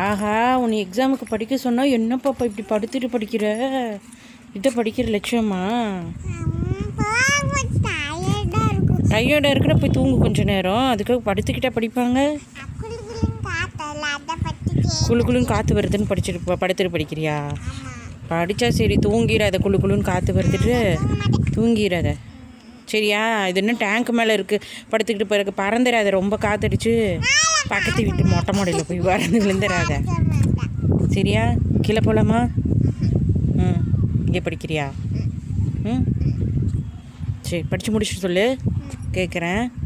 ஆஹா உன்னை எக்ஸாமுக்கு படிக்க சொன்னால் என்ன பாப்பா இப்படி படுத்துட்டு படிக்கிற இதை படிக்கிற லட்சியமா டயர்டாக இருக்கும் டயர்டாக இருக்கிற போய் தூங்கு கொஞ்ச நேரம் அதுக்காக படுத்துக்கிட்டா படிப்பாங்க குளிக்குளின்னு காத்தல அதை பற்றி குளு குளுன்னு காற்று வருதுன்னு படிச்சுட்டு ப- படுத்துட்டு படிக்கிறியா படித்தா சரி தூங்கிடாத குளு குளுன்னு காற்று வருதுட்டு தூங்கிடாத சரியா இது இன்னும் டேங்க் மேலே இருக்குது படுத்துக்கிட்டு பிறகு பறந்துடாத ரொம்ப காத்தடிச்சு பக்கத்து வீட்டு மொட்டை மாடியில் போய் பறந்து விழுந்துடாத சரியா கீழே போகலாமா ம் இங்கே படிக்கிறியா ம் சரி படித்து முடிச்சுட்டு சொல்லு கேட்குறேன்